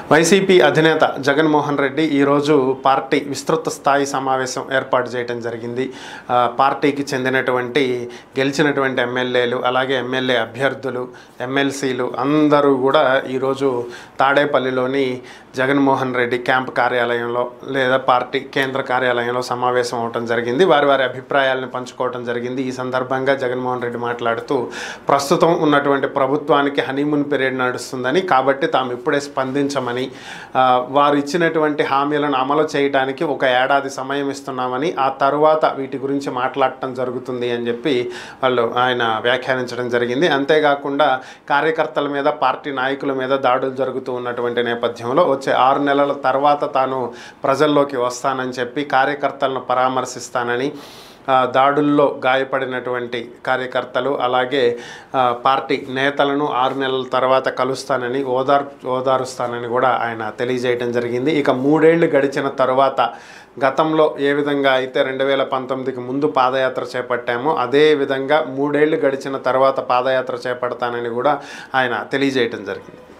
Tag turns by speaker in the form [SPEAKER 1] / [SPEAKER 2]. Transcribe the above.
[SPEAKER 1] YCP అధినేత జగన్మోహన్ రెడ్డి ఈరోజు party విస్తృత స్థాయి సమావేశం ఏర్పాటు చేయడం జరిగింది ఆ, పార్టీకి చెందినటువంటి గెలిచినటువంటి ఎమ్మెల్యేలు అలాగే ఎమ్మెల్యే అభ్యర్థులు ఎమ్మెల్సీలు అందరూ కూడా ఈరోజు తాడేపల్లిలోని జగన్మోహన్ రెడ్డి క్యాంప్ కార్యాలయంలో లేదా పార్టీ కేంద్ర కార్యాలయంలో సమావేశం అవటం జరిగింది వారి వారి అభిప్రాయాలను పంచుకోవటం జరిగింది ఈ సందర్భంగా జగన్మోహన్ రెడ్డి మాట్లాడుతూ ప్రస్తుతం ఉన్నటువంటి ప్రభుత్వానికి హనీమూన్ పీరియడ్ నడుస్తుందని కాబట్టి తాము ఇప్పుడే స్పందించమని ఆ, వారు ఇచ్చినటువంటి హామీలను అమలు చేయడానికి ఒక ఏడాది సమయం ఇస్తున్నామని ఆ తరువాత వీటి గురించి మాట్లాడటం జరుగుతుంది అని చెప్పి వాళ్ళు ఆయన వ్యాఖ్యానించడం జరిగింది అంతేకాకుండా కార్యకర్తల మీద పార్టీ నాయకుల మీద దాడులు జరుగుతూ ఉన్నటువంటి నేపథ్యంలో వచ్చే ఆరు నెలల తర్వాత తాను ప్రజల్లోకి వస్తానని చెప్పి కార్యకర్తలను పరామర్శిస్తానని ఆ, దాడుల్లో గాయపడినటువంటి కార్యకర్తలు అలాగే ఆ, పార్టీ నేతలను ఆరు నెలల తర్వాత కలుస్తానని ఓదార్ ఓదారుస్తానని కూడా ఆయన తెలియజేయడం జరిగింది ఇక మూడేళ్లు గడిచిన తర్వాత గతంలో ఏ విధంగా అయితే రెండు వేల పంతొమ్మిదికి ముందు పాదయాత్ర చేపట్టామో అదే విధంగా మూడేళ్లు గడిచిన తర్వాత పాదయాత్ర చేపడతానని కూడా ఆయన తెలియజేయడం జరిగింది